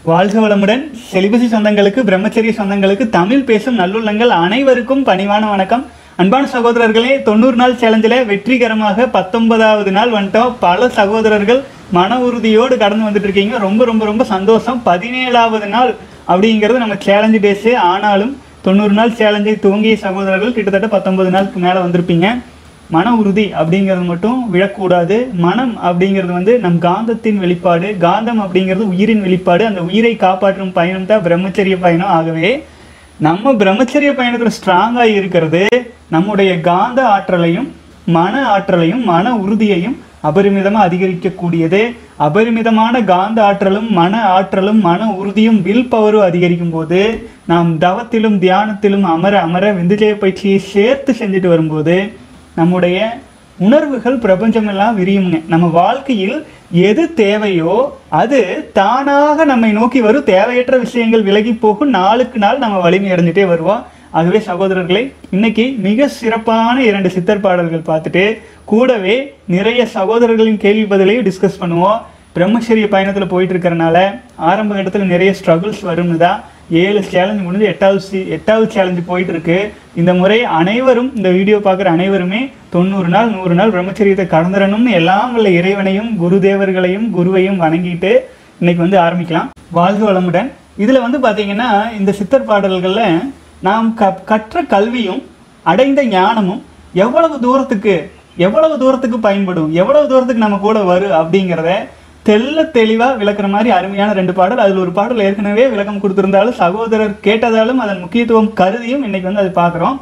வாழ்க வளமுடன் செலிபசி சொந்தங்களுக்கு பிரம்மச்சரிய சொந்தங்களுக்கு தமிழ் பேசும் நல்லுள்ளங்கள் அனைவருக்கும் பணிவான வணக்கம் அன்பான சகோதரர்களே தொண்ணூறு நாள் சேலஞ்சில் வெற்றிகரமாக பத்தொன்பதாவது நாள் வந்துட்டோம் பல சகோதரர்கள் மன உறுதியோடு கடந்து வந்துட்டு இருக்கீங்க ரொம்ப ரொம்ப ரொம்ப சந்தோஷம் பதினேழாவது நாள் அப்படிங்கிறது நம்ம சேலஞ்சு டேஸு ஆனாலும் தொண்ணூறு நாள் சேலஞ்சை துவங்கிய சகோதரர்கள் கிட்டத்தட்ட பத்தொன்பது நாளுக்கு மேலே வந்திருப்பீங்க மன உறுதி அப்படிங்கிறது மட்டும் விழக்கூடாது மனம் அப்படிங்கிறது வந்து நம் காந்தத்தின் வெளிப்பாடு காந்தம் அப்படிங்கிறது உயிரின் வெளிப்பாடு அந்த உயிரை காப்பாற்றும் பயணம் தான் பிரம்மச்சரிய பயணம் ஆகவே நம்ம பிரம்மச்சரிய பயணத்தில் ஸ்ட்ராங்காக இருக்கிறது நம்முடைய காந்த ஆற்றலையும் மன ஆற்றலையும் மன உறுதியையும் அபரிமிதமாக அதிகரிக்கக்கூடியது அபரிமிதமான காந்த ஆற்றலும் மன ஆற்றலும் மன உறுதியும் வில் பவரும் அதிகரிக்கும் போது நாம் தவத்திலும் தியானத்திலும் அமர அமர விந்துஜய பயிற்சியை சேர்த்து செஞ்சுட்டு வரும்போது நம்முடைய உணர்வுகள் பிரபஞ்சமெல்லாம் விரியுங்க நம்ம வாழ்க்கையில் எது தேவையோ அது தானாக நம்மை நோக்கி வரும் தேவையற்ற விஷயங்கள் விலகி போகும் நாளுக்கு நாள் நம்ம வலிமை அடைஞ்சிட்டே வருவோம் ஆகவே சகோதரர்களே இன்னைக்கு மிக சிறப்பான இரண்டு சித்தர் பாடல்கள் பார்த்துட்டு கூடவே நிறைய சகோதரர்களின் கேள்வி பதிலையும் டிஸ்கஸ் பண்ணுவோம் பிரம்மச்சரிய பயணத்தில் போயிட்டு இருக்கிறனால ஆரம்ப கட்டத்தில் நிறைய ஸ்ட்ரகிள்ஸ் வரும்னு தான் ஏழு சேலஞ்சு முடிஞ்சு எட்டாவது சி எட்டாவது சேலஞ்சு போயிட்டு இருக்கு இந்த முறை அனைவரும் இந்த வீடியோ பார்க்குற அனைவருமே தொண்ணூறு நாள் நூறு நாள் பிரம்மச்சரியத்தை கடந்துடணும்னு எல்லாம் உள்ள இறைவனையும் குரு தேவர்களையும் குருவையும் வணங்கிட்டு இன்னைக்கு வந்து ஆரம்பிக்கலாம் வாழ்க வளமுடன் இதில் வந்து பார்த்தீங்கன்னா இந்த சித்தர் பாடல்களில் நாம் க கற்ற கல்வியும் அடைந்த ஞானமும் எவ்வளவு தூரத்துக்கு எவ்வளவு தூரத்துக்கு பயன்படும் எவ்வளவு தூரத்துக்கு நம்ம கூட வரும் அப்படிங்கிறத தெல்ல தெளிவாக விளக்குற மாதிரி அருமையான ரெண்டு பாடல் அதில் ஒரு பாடல் ஏற்கனவே விளக்கம் கொடுத்திருந்தாலும் சகோதரர் கேட்டதாலும் அதன் முக்கியத்துவம் கருதியும் இன்னைக்கு வந்து அதை பார்க்குறோம்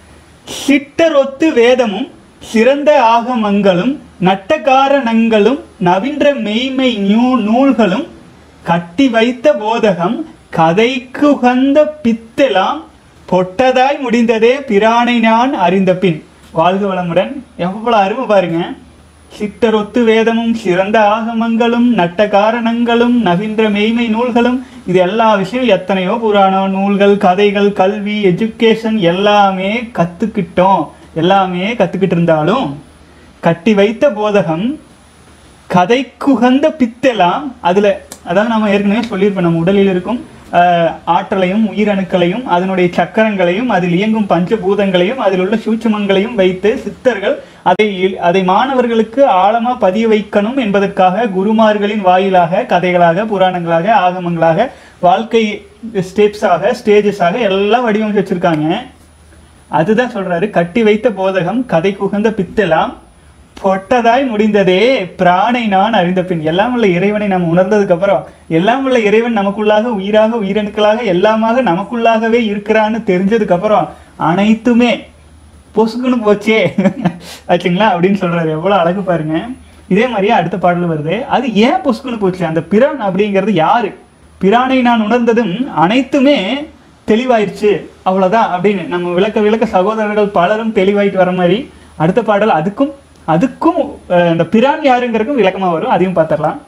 சிட்டரொத்து வேதமும் சிறந்த ஆகமங்களும் நட்டகாரணங்களும் நவீன்ற மெய்மை நியூ நூல்களும் கட்டி வைத்த போதகம் கதைக்குகந்த பித்தெல்லாம் பொட்டதாய் முடிந்ததே பிரானை நான் அறிந்த பின் வாழ்க வளமுடன் எவ்வளவு அருமை பாருங்க சிட்டரொத்து வேதமும் சிறந்த ஆகமங்களும் நட்ட காரணங்களும் நவீன்ற மெய்மை நூல்களும் இது எல்லா விஷயம் எத்தனையோ புராணம் நூல்கள் கதைகள் கல்வி எஜுகேஷன் எல்லாமே கற்றுக்கிட்டோம் எல்லாமே கற்றுக்கிட்டு இருந்தாலும் கட்டி வைத்த போதகம் கதைக்குகந்த பித்தெல்லாம் அதில் அதாவது நம்ம ஏற்கனவே சொல்லியிருப்போம் நம்ம உடலில் இருக்கும் ஆஹ், ஆற்றலையும் உயிரணுக்களையும் அதனுடைய சக்கரங்களையும் அதில் இயங்கும் பஞ்சபூதங்களையும் அதில் உள்ள சூட்சுமங்களையும் வைத்து சித்தர்கள் அதை அதை மாணவர்களுக்கு ஆழமா பதிய வைக்கணும் என்பதற்காக குருமார்களின் வாயிலாக கதைகளாக புராணங்களாக ஆகமங்களாக வாழ்க்கை ஸ்டெப்ஸாக ஸ்டேஜஸாக எல்லாம் வடிவமைச்சு வச்சிருக்காங்க அதுதான் சொல்றாரு கட்டி வைத்த போதகம் கதை குகந்த பித்தெல்லாம் பொட்டதாய் முடிந்ததே பிராணை நான் அறிந்த பின் எல்லாம் உள்ள இறைவனை நாம் உணர்ந்ததுக்கு அப்புறம் எல்லாம் உள்ள இறைவன் நமக்குள்ளாக உயிராக உயிரணுக்களாக எல்லாமாக நமக்குள்ளாகவே இருக்கிறான்னு தெரிஞ்சதுக்கு அப்புறம் அனைத்துமே பொசுக்குன்னு போச்சே ஆச்சுங்களா அப்படின்னு சொல்றாரு எவ்வளவு அழகு பாருங்க இதே மாதிரியே அடுத்த பாடல் வருது அது ஏன் பொசுக்குன்னு போச்சு அந்த பிரான் அப்படிங்கிறது யாரு பிரானை நான் உணர்ந்ததும் அனைத்துமே தெளிவாயிருச்சு அவ்வளவுதான் அப்படின்னு நம்ம விளக்க விளக்க சகோதரர்கள் பலரும் தெளிவாயிட்டு வர மாதிரி அடுத்த பாடல் அதுக்கும் அதுக்கும் அஹ், இந்த பிரான் யாருங்கிறதுக்கும் விளக்கமா வரும் அதையும் பார்த்துடலாம்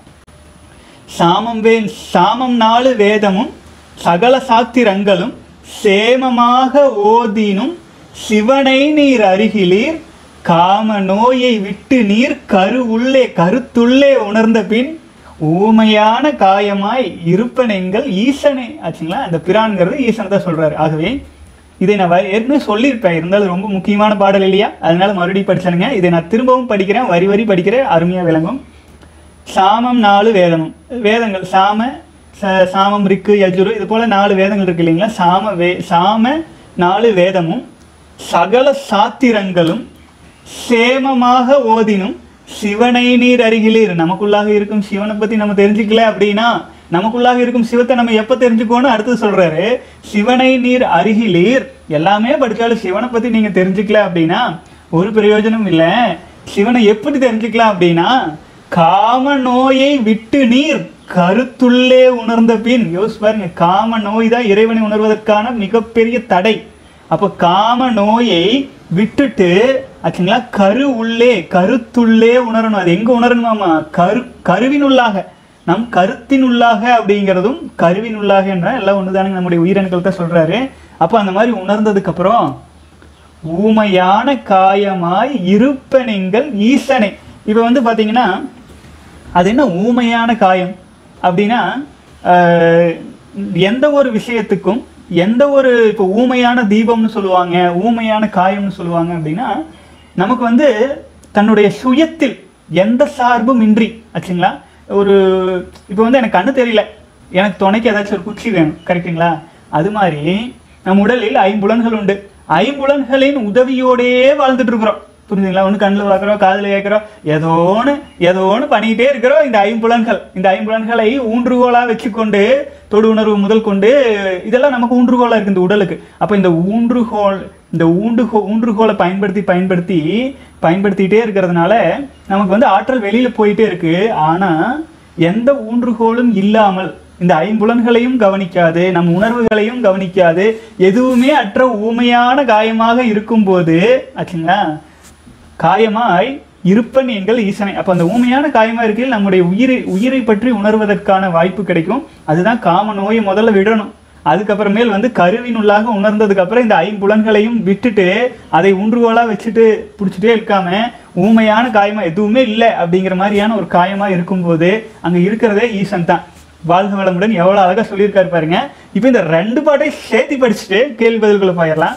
சாமம் வே சாமம் நாலு வேதமும் சகல சாத்திரங்களும் சேமமாக ஓதினும் சிவனை நீர் அருகிலீர் காம நோயை விட்டு நீர் கரு உள்ளே கருத்துள்ளே உணர்ந்த பின் ஊமையான காயமாய் இருப்பனெங்கள் ஈசனை ஆச்சுங்களா அந்த பிரான்ங்கிறது ஈசனை தான் சொல்றாரு ஆகவே இதை நான் வரி- ஏற்கனவே சொல்லியிருப்பேன் இருந்தாலும் ரொம்ப முக்கியமான பாடல் இல்லையா அதனால மறுபடியும் படிச்சானுங்க இதை நான் திரும்பவும் படிக்கிறேன் வரி வரி படிக்கிறேன் அருமையா விளங்கும் சாமம் நாலு வேதமும் வேதங்கள் சாம ச- சாமம் ரிக்கு யஜுரு இது போல நாலு வேதங்கள் இருக்கு இல்லைங்களா சாம வே சாம நாலு வேதமும் சகல சாத்திரங்களும் சேமமாக ஓதினும் சிவனை நீர் அருகிலீர் நமக்குள்ளாக இருக்கும் சிவனை பத்தி நம்ம தெரிஞ்சுக்கல அப்படின்னா நமக்குள்ளாக இருக்கும் சிவத்தை நம்ம எப்ப தெரிஞ்சுக்கோன்னு அடுத்து சொல்றாரு சிவனை நீர் அருகிலீர் எல்லாமே படிச்சாலும் சிவனை பத்தி நீங்க தெரிஞ்சுக்கல அப்படின்னா ஒரு பிரயோஜனம் இல்ல சிவனை எப்படி தெரிஞ்சுக்கலாம் அப்படின்னா காம நோயை விட்டு நீர் கருத்துள்ளே உணர்ந்த பின் யோசிச்சு பாருங்க காம நோய் தான் இறைவனை உணர்வதற்கான மிகப்பெரிய தடை அப்போ காம நோயை விட்டுட்டு ஆச்சுங்களா கரு உள்ளே கருத்துள்ளே உணரணும் அது எங்க உணரணுமாமா கரு கருவினுள்ளாக நம் கருத்தினுள்ளாக அப்படிங்கிறதும் கருவினுள்ளாக என்ற எல்லாம் ஒண்ணுதானுங்க நம்முடைய உயிரணுக்கள் தான் சொல்றாரு அப்போ அந்த மாதிரி உணர்ந்ததுக்கு அப்புறம் ஊமையான காயமாய் இருப்பனெங்கள் ஈசனை இப்போ வந்து பார்த்தீங்கன்னா அது என்ன ஊமையான காயம் அப்படின்னா ஆஹ், எந்த ஒரு விஷயத்துக்கும் எந்த ஒரு இப்போ ஊமையான தீபம்னு சொல்லுவாங்க ஊமையான காயம்னு சொல்லுவாங்க அப்படின்னா நமக்கு வந்து தன்னுடைய சுயத்தில் எந்த சார்பும் இன்றி ஆச்சுங்களா ஒரு இப்போ வந்து எனக்கு கண்ணு தெரியல எனக்கு துணைக்கு ஏதாச்சும் ஒரு குச்சி வேணும் கரெக்டுங்களா அது மாதிரி நம் உடலில் ஐம்புலன்கள் உண்டு ஐம்புலன்களின் உதவியோடயே வாழ்ந்துட்டு இருக்கிறோம் புரிஞ்சுங்களா ஒன்று கண்ணில் பார்க்குறோம் காதில் கேட்குறோம் ஏதோன்னு ஏதோன்னு பண்ணிக்கிட்டே இருக்கிறோம் இந்த ஐம்புலன்கள் இந்த ஐம்புலன்களை ஊன்றுகோலாக வச்சுக்கொண்டு தொடு உணர்வு முதல் கொண்டு இதெல்லாம் நமக்கு ஊன்றுகோலாக இருக்குது இந்த உடலுக்கு அப்போ இந்த ஊன்றுகோல் இந்த ஊண்டுகோ ஊன்றுகோலை பயன்படுத்தி பயன்படுத்தி பயன்படுத்திட்டே இருக்கிறதுனால நமக்கு வந்து ஆற்றல் வெளியில் போயிட்டே இருக்கு ஆனால் எந்த ஊன்றுகோலும் இல்லாமல் இந்த ஐம்புலன்களையும் கவனிக்காது நம் உணர்வுகளையும் கவனிக்காது எதுவுமே அற்ற ஊமையான காயமாக இருக்கும்போது ஆச்சுங்களா காயமாய் இருப்பன் எங்கள் ஈசனை அப்போ அந்த ஊமையான காயமா இருக்கையில் நம்முடைய உயிரை உயிரை பற்றி உணர்வதற்கான வாய்ப்பு கிடைக்கும் அதுதான் காம நோயை முதல்ல விடணும் அதுக்கப்புறமேல் வந்து கருவினுள்ளாக உணர்ந்ததுக்கு அப்புறம் இந்த ஐம்புலன்களையும் விட்டுட்டு அதை ஊன்றுகோலா வச்சுட்டு பிடிச்சிட்டே இருக்காம ஊமையான காயமா எதுவுமே இல்லை அப்படிங்கிற மாதிரியான ஒரு காயமா இருக்கும்போது அங்க இருக்கிறதே ஈசன் தான் வாழ்க வளமுடன் எவ்வளவு அழகா சொல்லியிருக்காரு பாருங்க இப்போ இந்த ரெண்டு பாட்டை சேர்த்து படிச்சுட்டு கேள்வி பதில்களை போயிடலாம்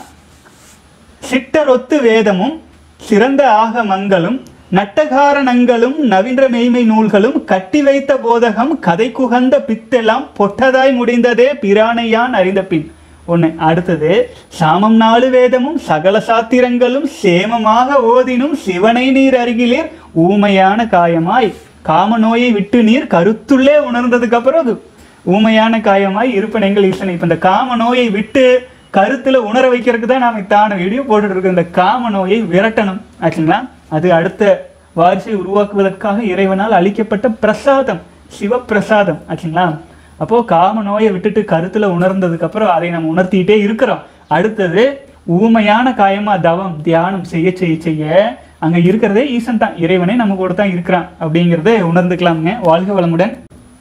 சிட்டரொத்து வேதமும் சிறந்த ஆகமங்களும் நட்டகாரணங்களும் நவீன மெய்மை நூல்களும் கட்டி வைத்த போதகம் கதை குகந்த பித்தெல்லாம் பொட்டதாய் முடிந்ததே பிரானையான் அறிந்த பின் ஒன்று அடுத்தது சாமம் நாலு வேதமும் சகல சாத்திரங்களும் சேமமாக ஓதினும் சிவனை நீர் அருகிலேர் ஊமையான காயமாய் காம நோயை விட்டு நீர் கருத்துள்ளே உணர்ந்ததுக்கு அப்புறம் அது ஊமையான காயமாய் இருப்பன் எங்கள் ஈசனை இப்போ இந்த காம நோயை விட்டு கருத்துல உணர வைக்கிறதுக்கு தான் நாம இத்தான வீடியோ போட்டுட்டு இருக்கோம் இந்த காம நோயை விரட்டணும் ஆச்சுங்களா அது அடுத்த வாரிசை உருவாக்குவதற்காக இறைவனால் அளிக்கப்பட்ட பிரசாதம் சிவப்பிரசாதம் ஆச்சுங்களா அப்போ காம நோயை விட்டுட்டு கருத்துல உணர்ந்ததுக்கு அப்புறம் அதை நம்ம உணர்த்திட்டே இருக்கிறோம் அடுத்தது ஊமையான காயமா தவம் தியானம் செய்ய செய்ய செய்ய அங்க இருக்கிறதே ஈசன் தான் இறைவனே நம்ம கூட தான் இருக்கிறான் அப்படிங்கிறத உணர்ந்துக்கலாமுங்க வாழ்க வளமுடன்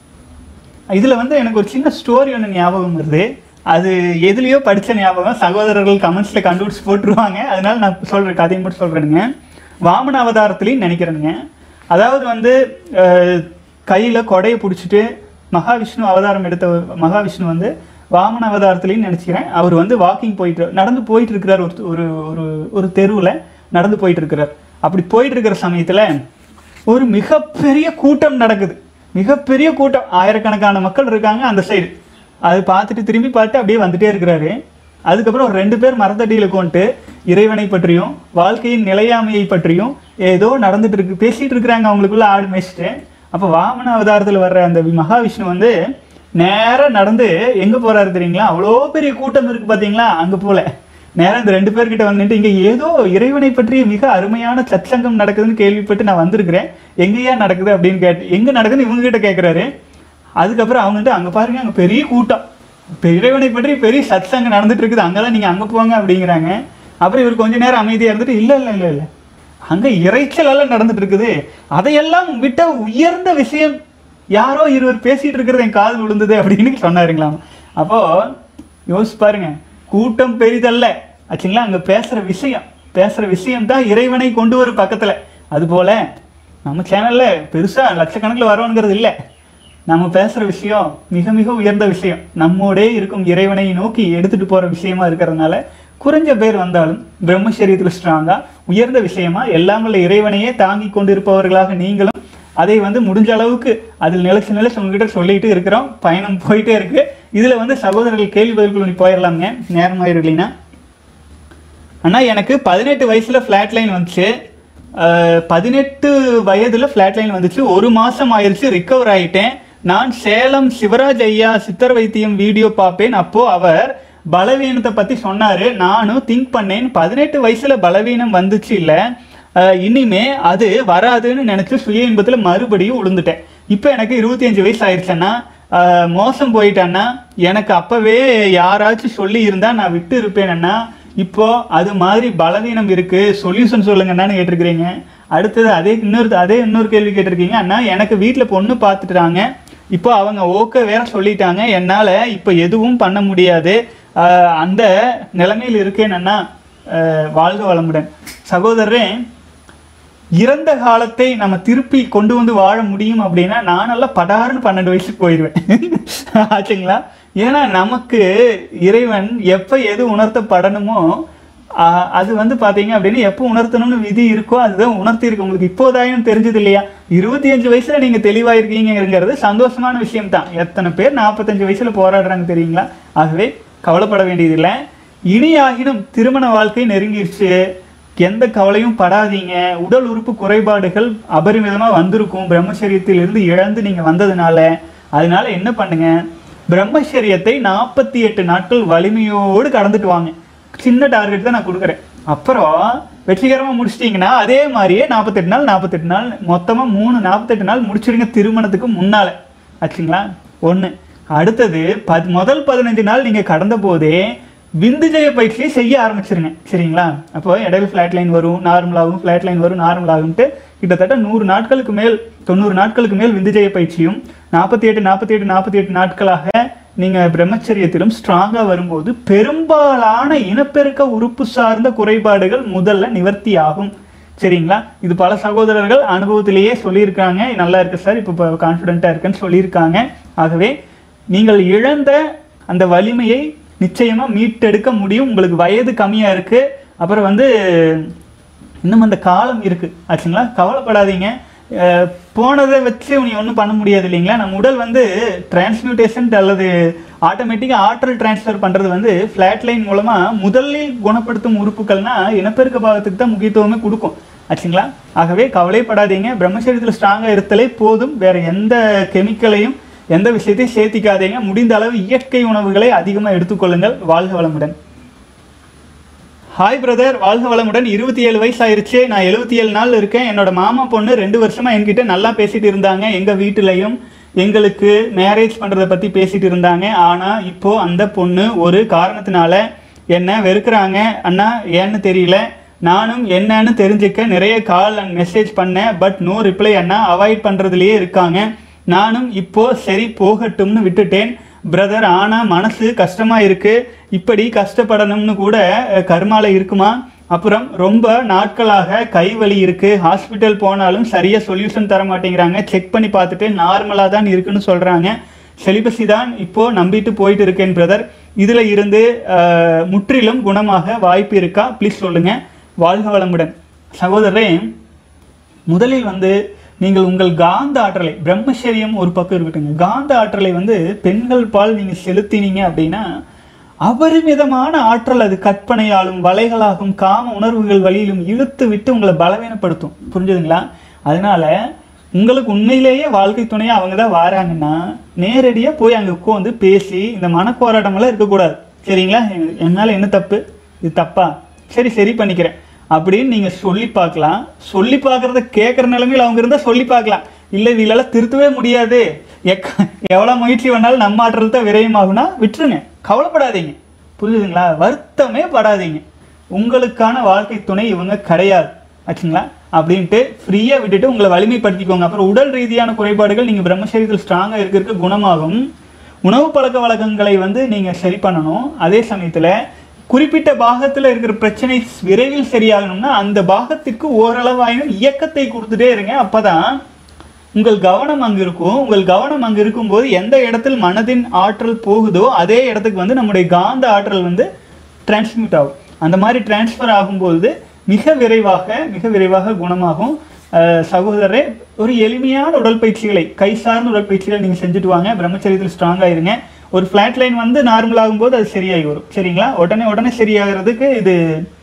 இதுல வந்து எனக்கு ஒரு சின்ன ஸ்டோரி ஒன்று ஞாபகம் வருது அது எதுலயோ படிச்ச ஞாபகம் சகோதரர்கள் கமெண்ட்ஸ்ல கண்டுபிடிச்சு போட்டுருவாங்க அதனால நான் சொல்றேன் கதையை மட்டும் சொல்றேனுங்க வாமன அவதாரத்துலையும் நினைக்கிறேனுங்க அதாவது வந்து அஹ், கையில கொடையை பிடிச்சிட்டு மகாவிஷ்ணு அவதாரம் எடுத்த மகாவிஷ்ணு வந்து வாமன அவதாரத்துலையும் நினைச்சுக்கிறேன் அவர் வந்து வாக்கிங் போயிட்டு நடந்து போயிட்டு இருக்கிறார் ஒரு ஒரு ஒரு ஒரு தெருவில் நடந்து போயிட்டு இருக்கிறார் அப்படி போயிட்டு இருக்கிற சமயத்துல ஒரு மிகப்பெரிய கூட்டம் நடக்குது மிகப்பெரிய கூட்டம் ஆயிரக்கணக்கான மக்கள் இருக்காங்க அந்த சைடு அது பார்த்துட்டு திரும்பி பார்த்து அப்படியே வந்துட்டே இருக்கிறாரு அதுக்கப்புறம் ஒரு ரெண்டு பேர் மரத்தடியில் கொண்டு இறைவனை பற்றியும் வாழ்க்கையின் நிலையாமையை பற்றியும் ஏதோ நடந்துட்டு இருக்கு பேசிட்டு இருக்கிறாங்க அவங்களுக்குள்ள ஆடு மேய்ச்சிட்டு அப்போ வாமன அவதாரத்தில் வர்ற அந்த வி- மகாவிஷ்ணு வந்து நேரா நடந்து எங்க போறாரு தெரியுங்களா அவ்வளோ பெரிய கூட்டம் இருக்கு பாத்தீங்களா அங்க போல நேரா இந்த ரெண்டு பேர்கிட்ட வந்துட்டு இங்க ஏதோ இறைவனை பற்றிய மிக அருமையான சத்சங்கம் நடக்குதுன்னு கேள்விப்பட்டு நான் வந்திருக்கிறேன் எங்கேயா நடக்குது அப்படின்னு கேட்டு எங்க நடக்குதுன்னு இவங்க கிட்ட கேட்குறாரு அதுக்கப்புறம் அவங்க வந்துட்டு அங்க பாருங்க அங்க பெரிய கூட்டம் இப்ப இறைவனை பற்றி பெரிய சத்சங்கம் நடந்துட்டு இருக்குது அங்கதான் நீங்க அங்க போங்க அப்படிங்கிறாங்க அப்புறம் இவர் கொஞ்ச நேரம் அமைதியா இருந்துட்டு இல்ல இல்ல இல்ல இல்ல அங்க இறைச்சல் எல்லாம் நடந்துட்டு இருக்குது அதையெல்லாம் விட்ட உயர்ந்த விஷயம் யாரோ இருவர் பேசிட்டு இருக்கிறது என் காது விழுந்தது அப்படின்னு சொன்னாருங்களாம் அப்போ யோசிச்சு பாருங்க கூட்டம் பெரிதல்ல ஆச்சுங்களா அங்க பேசுற விஷயம் பேசுற விஷயம் தான் இறைவனை கொண்டு வரும் பக்கத்துல அதுபோல நம்ம சேனல்ல பெருசா லட்சக்கணக்கில் வரோங்கிறது இல்லை நம்ம பேசுற விஷயம் மிக மிக உயர்ந்த விஷயம் நம்மோடே இருக்கும் இறைவனை நோக்கி எடுத்துட்டு போற விஷயமா இருக்கிறதுனால குறைஞ்ச பேர் வந்தாலும் பிரம்மச்சரியத்தில் ஸ்ட்ராங்கா உயர்ந்த விஷயமா எல்லாம் உள்ள இறைவனையே தாங்கி கொண்டிருப்பவர்களாக நீங்களும் அதை வந்து முடிஞ்ச அளவுக்கு அதில் நிலைச்சு நிலைச்சு உங்ககிட்ட சொல்லிட்டு இருக்கிறோம் பயணம் போயிட்டே இருக்கு இதுல வந்து சகோதரர்கள் கேள்வி பதில்குள்ள போயிடலாங்க நேரமாயிருக்கீங்கன்னா அண்ணா எனக்கு பதினெட்டு வயசுல ஃப்ளாட் லைன் வந்துச்சு அஹ், பதினெட்டு வயதுல ஃப்ளாட் லைன் வந்துச்சு ஒரு மாசம் ஆயிருச்சு ரிக்கவர் ஆயிட்டேன் நான் சேலம் சிவராஜ் ஐயா சித்தர் வைத்தியம் வீடியோ பார்ப்பேன் அப்போ அவர் பலவீனத்தை பத்தி சொன்னாரு நானும் திங்க் பண்ணேன் பதினெட்டு வயசுல பலவீனம் வந்துச்சு இல்ல அஹ், இனிமே அது வராதுன்னு நினைச்சு சுய இன்பத்துல மறுபடியும் விழுந்துட்டேன் இப்போ எனக்கு இருபத்தி அஞ்சு வயசு ஆயிடுச்சுன்னா ஆஹ் மோசம் போயிட்டான்னா எனக்கு அப்பவே யாராச்சும் சொல்லி இருந்தா நான் விட்டு இருப்பேனண்ணா இப்போ அது மாதிரி பலவீனம் இருக்கு சொல்யூஷன் சொல்லுங்கன்னு கேட்டிருக்கிறீங்க அடுத்தது அதே இன்னொரு அதே இன்னொரு கேள்வி கேட்டிருக்கீங்க அண்ணா எனக்கு வீட்டில் பொண்ணு பார்த்துட்டாங்க இப்போ அவங்க ஓகே வேற சொல்லிட்டாங்க என்னால் இப்போ எதுவும் பண்ண முடியாது ஆஹ் அந்த நிலைமையில் இருக்கேனண்ணா ஆஹ் வாழ்க வளமுடன் சகோதரரே இறந்த காலத்தை நம்ம திருப்பி கொண்டு வந்து வாழ முடியும் அப்படின்னா நானெல்லாம் படாருன்னு பன்னெண்டு வயசுக்கு போயிடுவேன் ஆச்சுங்களா ஏன்னா நமக்கு இறைவன் எப்போ எது உணர்த்தப்படணுமோ ஆஹ், அது வந்து பார்த்தீங்க அப்படின்னு எப்போ உணர்த்தணும்னு விதி இருக்கோ அதுதான் உணர்த்தியிருக்கு உங்களுக்கு இப்போதாயும் தெரிஞ்சது இல்லையா இருபத்தி அஞ்சு வயசுல நீங்க தெளிவாயிருக்கீங்கிறது சந்தோஷமான விஷயம் தான் எத்தனை பேர் நாற்பத்தஞ்சு வயசுல போராடுறாங்க தெரியுங்களா ஆகவே கவலைப்பட வேண்டியதில்லை இனியாகினும் திருமண வாழ்க்கை நெருங்கிருச்சு எந்த கவலையும் படாதீங்க உடல் உறுப்பு குறைபாடுகள் அபரிமிதமா வந்திருக்கும் பிரம்மச்சரியத்திலிருந்து இழந்து நீங்க வந்ததுனால அதனால என்ன பண்ணுங்க பிரம்மச்சரியத்தை நாற்பத்தி எட்டு நாட்கள் வலிமையோடு கடந்துட்டு வாங்க சின்ன டார்கெட் தான் நான் கொடுக்குறேன் அப்புறம் வெற்றிகரமாக முடிச்சிட்டிங்கன்னா அதே மாதிரியே நாற்பத்தெட்டு நாள் நாற்பத்தெட்டு நாள் மொத்தமாக மூணு நாற்பத்தெட்டு நாள் முடிச்சிடுங்க திருமணத்துக்கு முன்னால் ஆச்சுங்களா ஒன்று அடுத்தது பத் முதல் பதினஞ்சு நாள் நீங்கள் கடந்த போதே விந்துஜய பயிற்சியை செய்ய ஆரம்பிச்சிருங்க சரிங்களா அப்போ இடையில ஃப்ளாட் லைன் வரும் நார்மல் ஆகும் ஃப்ளாட் லைன் வரும் நார்மல் ஆகும்ட்டு கிட்டத்தட்ட நூறு நாட்களுக்கு மேல் தொண்ணூறு நாட்களுக்கு மேல் விந்துஜய பயிற்சியும் நாற்பத்தி எட்டு நாற்பத்தி எட்டு நாற்பத்தி எட்டு நாட்களாக நீங்கள் பிரம்மச்சரியத்திலும் ஸ்ட்ராங்காக வரும்போது பெரும்பாலான இனப்பெருக்க உறுப்பு சார்ந்த குறைபாடுகள் முதல்ல நிவர்த்தி ஆகும் சரிங்களா இது பல சகோதரர்கள் அனுபவத்திலேயே சொல்லியிருக்காங்க நல்லா இருக்கு சார் இப்போ கான்ஃபிடென்ட்டாக இருக்குன்னு சொல்லியிருக்காங்க ஆகவே நீங்கள் இழந்த அந்த வலிமையை நிச்சயமா மீட்டெடுக்க முடியும் உங்களுக்கு வயது கம்மியா இருக்கு அப்புறம் வந்து இன்னும் அந்த காலம் இருக்கு ஆச்சுங்களா கவலைப்படாதீங்க அஹ் போனதை வச்சு நீ ஒன்றும் பண்ண முடியாது இல்லைங்களா நம்ம உடல் வந்து டிரான்ஸ்மியூட்டேஷன் அல்லது ஆட்டோமேட்டிக்காக ஆற்றல் டிரான்ஸ்ஃபர் பண்ணுறது வந்து ஃப்ளாட் லைன் மூலமாக முதலில் குணப்படுத்தும் உறுப்புகள்னா இனப்பெருக்க பாகத்துக்கு தான் முக்கியத்துவமே கொடுக்கும் ஆச்சுங்களா ஆகவே கவலைப்படாதீங்க பிரம்மச்சரியத்தில் ஸ்ட்ராங்காக இருத்தலே போதும் வேற எந்த கெமிக்கலையும் எந்த விஷயத்தையும் சேர்த்திக்காதீங்க முடிந்த அளவு இயற்கை உணவுகளை அதிகமாக எடுத்துக்கொள்ளுங்கள் வாழ்க வளமுடன் ஹாய் பிரதர் வாழ்க வளமுடன் இருபத்தி ஏழு வயசு ஆயிருச்சு நான் எழுபத்தி ஏழு நாள் இருக்கேன் என்னோட மாமா பொண்ணு ரெண்டு வருஷமா என்கிட்ட நல்லா பேசிட்டு இருந்தாங்க எங்க வீட்டுலயும் எங்களுக்கு மேரேஜ் பண்றதை பத்தி பேசிட்டு இருந்தாங்க ஆனா இப்போ அந்த பொண்ணு ஒரு காரணத்தினால என்ன வெறுக்கிறாங்க அண்ணா ஏன்னு தெரியல நானும் என்னன்னு தெரிஞ்சுக்க நிறைய கால் அண்ட் மெசேஜ் பண்ணேன் பட் நோ ரிப்ளை அண்ணா அவாய்ட் பண்றதுலயே இருக்காங்க நானும் இப்போ சரி போகட்டும்னு விட்டுட்டேன் பிரதர் ஆனா மனசு கஷ்டமா இருக்கு இப்படி கஷ்டப்படணும்னு கூட அஹ், கர்மால இருக்குமா அப்புறம் ரொம்ப நாட்களாக கை வலி இருக்கு ஹாஸ்பிட்டல் போனாலும் சரியா சொல்யூஷன் தர மாட்டேங்கிறாங்க செக் பண்ணி பார்த்துட்டு நார்மலா தான் இருக்குன்னு சொல்றாங்க செலிபஸி தான் இப்போ நம்பிட்டு போயிட்டு இருக்கேன் பிரதர் இதுல இருந்து அஹ், முற்றிலும் குணமாக வாய்ப்பு இருக்கா ப்ளீஸ் சொல்லுங்க வாழ்க வளமுடன் சகோதரரே முதலில் வந்து நீங்கள் உங்கள் காந்த ஆற்றலை பிரம்மச்சரியம் ஒரு பக்கம் இருக்கட்டுங்க காந்த ஆற்றலை வந்து பெண்கள் பால் நீங்கள் செலுத்தினீங்க அப்படின்னா அபரிமிதமான ஆற்றல் அது கற்பனையாலும் வலைகளாகும் காம உணர்வுகள் வழியிலும் இழுத்து விட்டு உங்களை பலவீனப்படுத்தும் புரிஞ்சுதுங்களா அதனால உங்களுக்கு உண்மையிலேயே வாழ்க்கை துணையா அவங்க தான் வராங்கன்னா நேரடியாக போய் அங்கே உட்காந்து பேசி இந்த மனப்போராட்டமெல்லாம் இருக்கக்கூடாது சரிங்களா எ- என்னால என்ன தப்பு இது தப்பா சரி சரி பண்ணிக்கிறேன் அப்படின்னு நீங்க சொல்லி பார்க்கலாம் சொல்லி பார்க்கறத கேட்குற நிலைமையில் அவங்க இருந்தால் சொல்லி பார்க்கலாம் இல்லை இதிலெல்லாம் திருத்தவே முடியாது எக்க எவ்வளோ முயற்சி பண்ணாலும் நம்ம ஆற்றல் தான் விரயமாகும்னா விட்டுருங்க கவலைப்படாதீங்க புரியுதுங்களா வருத்தமே படாதீங்க உங்களுக்கான வாழ்க்கை துணை இவங்க கிடையாது ஆச்சுங்களா அப்படின்ட்டு ஃப்ரீயாக விட்டுட்டு உங்களை வலிமைப்படுத்திக்கோங்க அப்புறம் உடல் ரீதியான குறைபாடுகள் நீங்கள் பிரம்மசரீரத்தில் ஸ்ட்ராங்காக இருக்க இருக்க குணமாகும் உணவு பழக்க வழக்கங்களை வந்து நீங்கள் சரி பண்ணணும் அதே சமயத்தில் குறிப்பிட்ட பாகத்தில் இருக்கிற பிரச்சனை விரைவில் சரியாகணும்னா அந்த பாகத்திற்கு ஓரளவாயினும் இயக்கத்தை கொடுத்துட்டே இருங்க அப்பதான் உங்கள் கவனம் அங்க இருக்கும் உங்கள் கவனம் அங்க இருக்கும்போது எந்த இடத்தில் மனதின் ஆற்றல் போகுதோ அதே இடத்துக்கு வந்து நம்முடைய காந்த ஆற்றல் வந்து டிரான்ஸ்மிட் ஆகும் அந்த மாதிரி டிரான்ஸ்ஃபர் ஆகும்போது மிக விரைவாக மிக விரைவாக குணமாகும் அஹ் சகோதரரே ஒரு எளிமையான உடற்பயிற்சிகளை கை சார்ந்த உடற்பயிற்சிகளை நீங்கள் செஞ்சுட்டு வாங்க பிரம்மச்சரியத்தில் ஸ்ட்ராங்காக இருங்க ஒரு ஃப்ளாட் லைன் வந்து நார்மல் ஆகும்போது அது சரியாகி வரும் சரிங்களா உடனே உடனே சரியாகிறதுக்கு இது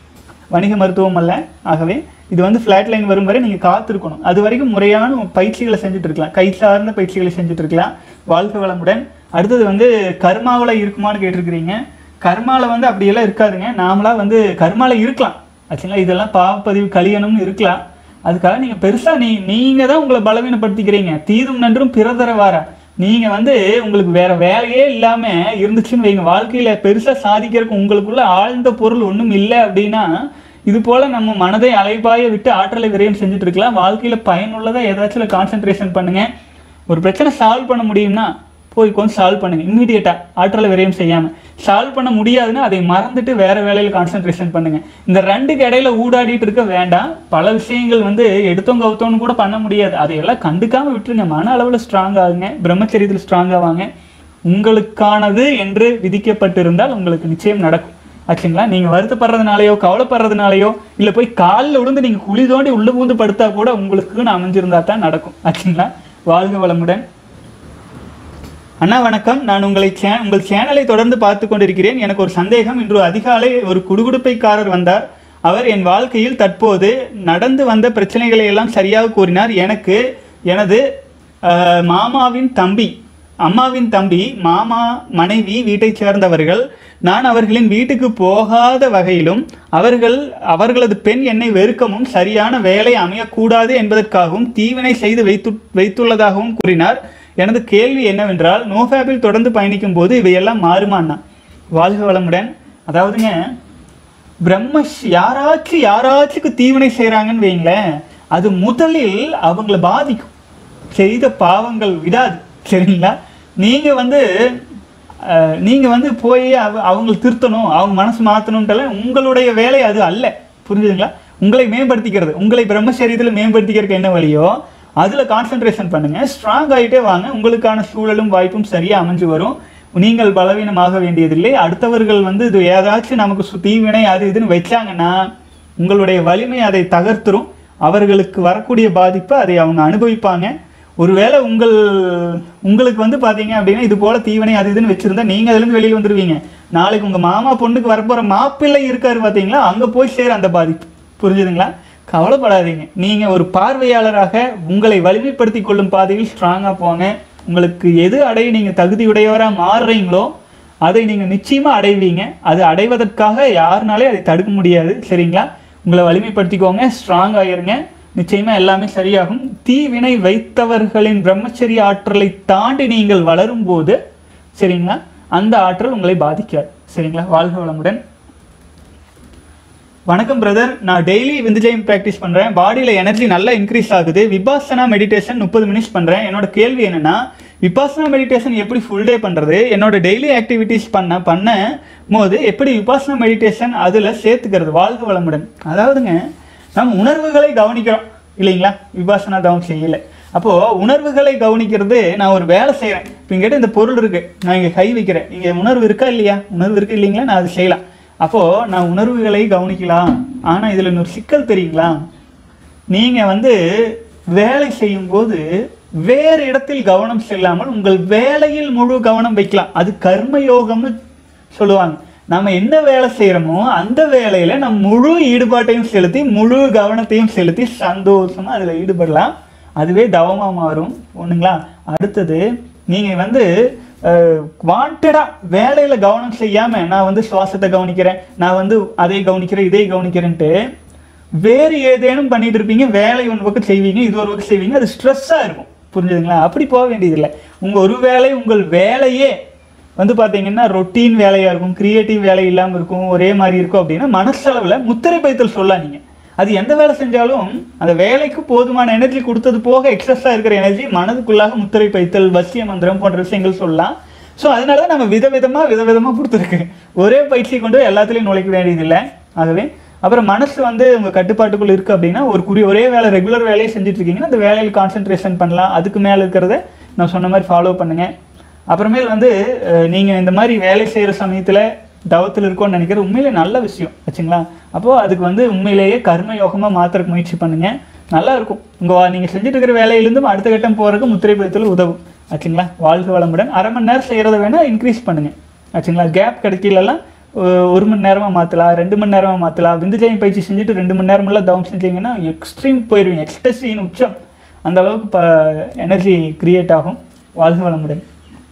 வணிக மருத்துவம் அல்ல ஆகவே இது வந்து ஃப்ளாட் லைன் வரும் வரை நீங்கள் காத்திருக்கணும் அது வரைக்கும் முறையான பயிற்சிகளை செஞ்சுட்டு இருக்கலாம் கை சார்ந்த பயிற்சிகளை செஞ்சுட்டு இருக்கலாம் வாழ்க்கை வளமுடன் அடுத்தது வந்து கர்மாவில் இருக்குமான்னு கேட்டிருக்கிறீங்க கர்மால வந்து அப்படியெல்லாம் இருக்காதுங்க நாமளா வந்து கர்மால இருக்கலாம் ஆச்சுங்களா இதெல்லாம் பாவப்பதிவு கழியணும்னு இருக்கலாம் அதுக்காக நீங்க பெருசா நீ நீங்க தான் உங்களை பலவீனப்படுத்திக்கிறீங்க தீதும் நன்றும் பிறதர வார நீங்க வந்து உங்களுக்கு வேற வேலையே இல்லாம இருந்துச்சுன்னு வைங்க வாழ்க்கையில பெருசா சாதிக்கிறதுக்கு உங்களுக்குள்ள ஆழ்ந்த பொருள் ஒண்ணும் இல்லை அப்படின்னா இது போல நம்ம மனதை அலைபாய விட்டு ஆற்றலை விரயம் செஞ்சுட்டு இருக்கலாம் வாழ்க்கையில பயனுள்ளதா ஏதாச்சும் கான்சென்ட்ரேஷன் பண்ணுங்க ஒரு பிரச்சனை சால்வ் பண்ண முடியும்னா போய் கொஞ்சம் சால்வ் பண்ணுங்க இம்மீடியட்டாக ஆற்றலை விரயம் செய்யாமல் சால்வ் பண்ண முடியாதுன்னா அதை மறந்துட்டு வேற வேலையில் கான்சென்ட்ரேஷன் பண்ணுங்க இந்த ரெண்டுக்கு இடையில ஊடாடிட்டு இருக்க வேண்டாம் பல விஷயங்கள் வந்து எடுத்தோம் கவுத்தோன்னு கூட பண்ண முடியாது அதையெல்லாம் கண்டுக்காம விட்டுருங்க மன அளவில் ஸ்ட்ராங் ஆகுங்க பிரம்மச்சரியத்தில் ஸ்ட்ராங் ஆவாங்க உங்களுக்கானது என்று விதிக்கப்பட்டிருந்தால் உங்களுக்கு நிச்சயம் நடக்கும் ஆச்சுங்களா நீங்க வருத்தப்படுறதுனாலயோ கவலைப்படுறதுனாலயோ இல்ல போய் காலில் விழுந்து நீங்க குழி தோண்டி உள்ள பூந்து படுத்தா கூட உங்களுக்குன்னு அமைஞ்சிருந்தா தான் நடக்கும் ஆச்சுங்களா வாழ்க வளமுடன் அண்ணா வணக்கம் நான் உங்களை சே உங்கள் சேனலை தொடர்ந்து பார்த்து கொண்டிருக்கிறேன் எனக்கு ஒரு சந்தேகம் இன்று அதிகாலை ஒரு குடுகுடுப்பைக்காரர் வந்தார் அவர் என் வாழ்க்கையில் தற்போது நடந்து வந்த பிரச்சனைகளை எல்லாம் சரியாக கூறினார் எனக்கு எனது அஹ், மாமாவின் தம்பி அம்மாவின் தம்பி மாமா மனைவி வீட்டைச் சேர்ந்தவர்கள் நான் அவர்களின் வீட்டுக்கு போகாத வகையிலும் அவர்கள் அவர்களது பெண் என்னை வெறுக்கவும் சரியான வேலை அமையக்கூடாது என்பதற்காகவும் தீவினை செய்து வைத்து வைத்துள்ளதாகவும் கூறினார் எனது கேள்வி என்னவென்றால் நோஃபேபில் தொடர்ந்து பயணிக்கும் போது இவையெல்லாம் மாறுமான்னா வாழ்க வளமுடன் அதாவதுங்க பிரம்ம யாராச்சும் யாராச்சுக்கு தீவினை செய்கிறாங்கன்னு வைங்களேன் அது முதலில் அவங்கள பாதிக்கும் செய்த பாவங்கள் விடாது சரிங்களா நீங்கள் வந்து அஹ், நீங்க வந்து போய் அவ அவங்களை திருத்தணும் அவங்க மனசு மாற்றணுன்ட்டெல்லாம் உங்களுடைய வேலை அது அல்ல புரிஞ்சுதுங்களா உங்களை மேம்படுத்திக்கிறது உங்களை பிரம்மச்சரியத்தில் மேம்படுத்திக்கிறதுக்கு என்ன வழியோ அதில் கான்சென்ட்ரேஷன் பண்ணுங்க ஸ்ட்ராங் ஆகிட்டே வாங்க உங்களுக்கான சூழலும் வாய்ப்பும் சரியாக அமைஞ்சு வரும் நீங்கள் பலவீனமாக வேண்டியதில்லை அடுத்தவர்கள் வந்து இது ஏதாச்சும் நமக்கு சு- தீவினை அது இதுன்னு வச்சாங்கன்னா உங்களுடைய வலிமை அதை தகர்த்துரும் அவர்களுக்கு வரக்கூடிய பாதிப்பை அதை அவங்க அனுபவிப்பாங்க ஒருவேளை உங்கள் உங்களுக்கு வந்து பார்த்தீங்க அப்படின்னா இது போல தீவனை அது இதுன்னு வச்சிருந்தா நீங்கள் அதுலேருந்து வெளியில் வந்துடுவீங்க நாளைக்கு உங்கள் மாமா பொண்ணுக்கு வரப்போகிற மாப்பிள்ளை இருக்காரு பார்த்தீங்களா அங்கே போய் சேர அந்த பாதிப்பு புரிஞ்சுதுங்களா கவலைப்படாதீங்க நீங்கள் ஒரு பார்வையாளராக உங்களை வலிமைப்படுத்திக் கொள்ளும் பாதையில் ஸ்ட்ராங்காக போங்க உங்களுக்கு எது அடைய நீங்கள் தகுதியுடையவராக மாறுறீங்களோ அதை நீங்கள் நிச்சயமாக அடைவீங்க அது அடைவதற்காக யாருனாலே அதை தடுக்க முடியாது சரிங்களா உங்களை வலிமைப்படுத்திக்கோங்க ஸ்ட்ராங் ஆயிருங்க நிச்சயமா எல்லாமே சரியாகும் தீவினை வைத்தவர்களின் பிரம்மச்சரிய ஆற்றலை தாண்டி நீங்கள் வளரும் போது சரிங்களா அந்த ஆற்றல் உங்களை பாதிக்காது சரிங்களா வாழ்க வளமுடன் வணக்கம் பிரதர் நான் டெய்லி விந்துஜயம் ப்ராக்டிஸ் பண்ணுறேன் பாடியில் எனர்ஜி நல்லா இன்க்ரீஸ் ஆகுது விபாசனா மெடிடேஷன் முப்பது மினிட்ஸ் பண்ணுறேன் என்னோட கேள்வி என்னன்னா விபாசனா மெடிடேஷன் எப்படி ஃபுல் டே பண்ணுறது என்னோட டெய்லி ஆக்டிவிட்டீஸ் பண்ண பண்ண போது எப்படி விபாசனா மெடிடேஷன் அதில் சேர்த்துக்கிறது வாழ்க வளமுடன் அதாவதுங்க நம்ம உணர்வுகளை கவனிக்கிறோம் இல்லைங்களா விபாசனா தவம் செய்யல அப்போது உணர்வுகளை கவனிக்கிறது நான் ஒரு வேலை செய்கிறேன் இப்போ இங்கிட்ட இந்த பொருள் இருக்குது நான் இங்கே கை வைக்கிறேன் இங்கே உணர்வு இருக்கா இல்லையா உணர்வு இருக்கு இல்லைங்களா நான் அது செய்யலாம் அப்போது நான் உணர்வுகளை கவனிக்கலாம் ஆனால் இதில் இன்னொரு சிக்கல் தெரியுங்களா நீங்கள் வந்து வேலை செய்யும்போது வேறு இடத்தில் கவனம் செல்லாமல் உங்கள் வேலையில் முழு கவனம் வைக்கலாம் அது கர்மயோகம்னு சொல்லுவாங்க நம்ம என்ன வேலை செய்கிறோமோ அந்த வேலையில நம்ம முழு ஈடுபாட்டையும் செலுத்தி முழு கவனத்தையும் செலுத்தி சந்தோஷமா அதில் ஈடுபடலாம் அதுவே தவமா மாறும் ஒண்ணுங்களா அடுத்தது நீங்க வந்து வாண்டடா வேலையில கவனம் செய்யாம நான் வந்து சுவாசத்தை கவனிக்கிறேன் நான் வந்து அதை கவனிக்கிறேன் இதை கவனிக்கிறேன்ட்டு வேறு ஏதேனும் பண்ணிட்டு இருப்பீங்க வேலை ஒன்று பக்கம் செய்வீங்க இது ஒரு பக்கம் செய்வீங்க அது ஸ்ட்ரெஸ்ஸாக இருக்கும் புரிஞ்சுதுங்களா அப்படி போக வேண்டியதில்லை உங்கள் ஒரு வேலை உங்கள் வேலையே வந்து பார்த்தீங்கன்னா ரொட்டீன் வேலையாக இருக்கும் கிரியேட்டிவ் வேலை இல்லாமல் இருக்கும் ஒரே மாதிரி இருக்கும் அப்படின்னா மனசளவில் முத்திரை பைத்தல் சொல்லலாம் நீங்கள் அது எந்த வேலை செஞ்சாலும் அந்த வேலைக்கு போதுமான எனர்ஜி கொடுத்தது போக எக்ஸஸாக இருக்கிற எனர்ஜி மனதுக்குள்ளாக முத்திரை பைத்தல் வசிய மந்திரம் போன்ற விஷயங்கள் சொல்லலாம் ஸோ அதனால தான் நம்ம விதவிதமாக விதவிதமாக கொடுத்துருக்கு ஒரே பயிற்சியை கொண்டு போய் எல்லாத்துலேயும் நுழைக்க வேண்டியதில்லை ஆகவே அப்புறம் மனசு வந்து உங்கள் கட்டுப்பாட்டுக்குள்ள இருக்குது அப்படின்னா ஒரு குறி ஒரே வேலை ரெகுலர் வேலையை செஞ்சுட்டு இருக்கீங்கன்னா அந்த வேலையில் கான்சென்ட்ரேஷன் பண்ணலாம் அதுக்கு மேலே இருக்கிறத நான் சொன்ன மாதிரி ஃபாலோ பண்ணுங்க அப்புறமேல் வந்து அஹ், நீங்க இந்த மாதிரி வேலை செய்கிற சமயத்தில் தவத்தில் இருக்கோம்னு நினைக்கிறது உண்மையிலே நல்ல விஷயம் ஆச்சுங்களா அப்போது அதுக்கு வந்து உண்மையிலேயே கர்ம யோகமாக மாத்திரக்கு முயற்சி பண்ணுங்க நல்லா இருக்கும் உங்கள் நீங்கள் செஞ்சுட்டு இருக்கிற வேலையிலேருந்து அடுத்த கட்டம் போகிறதுக்கு முத்திரை பதித்தில் உதவும் ஆச்சுங்களா வாழ்க வளமுடன் அரை மணி நேரம் செய்கிறத வேணால் இன்க்ரீஸ் பண்ணுங்க ஆச்சுங்களா கேப் கிடைக்கலலாம் ஒ- ஒரு மணி நேரமாக மாற்றலாம் ரெண்டு மணி நேரமாக மாற்றலாம் விந்துஜயம் பயிற்சி செஞ்சுட்டு ரெண்டு மணி நேரமெல்லாம் தவம் செஞ்சீங்கன்னா எக்ஸ்ட்ரீம் போயிடுவீங்க எக்ஸ்டசியின் உச்சம் அந்த அளவுக்கு இப்போ எனர்ஜி கிரியேட் ஆகும் வாழ்க வளமுடன்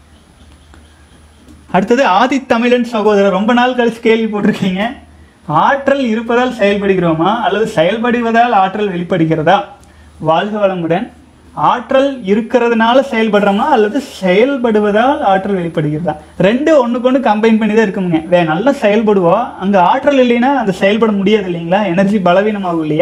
அடுத்தது ஆதித்தமிழன் சகோதரர் ரொம்ப நாள் கழிச்சு கேள்வி போட்டிருக்கீங்க ஆற்றல் இருப்பதால் செயல்படுகிறோமா அல்லது செயல்படுவதால் ஆற்றல் வெளிப்படுகிறதா வாழ்க வளமுடன் ஆற்றல் இருக்கிறதுனால செயல்படுறோமா அல்லது செயல்படுவதால் ஆற்றல் வெளிப்படுகிறதா ரெண்டு ஒண்ணுக்கு ஒன்று கம்பைன் பண்ணி தான் இருக்குமுங்க வே நல்லா செயல்படுவோம் அங்கே ஆற்றல் இல்லைன்னா அந்த செயல்பட முடியாது இல்லைங்களா எனர்ஜி பலவீனமாகும் இல்லையா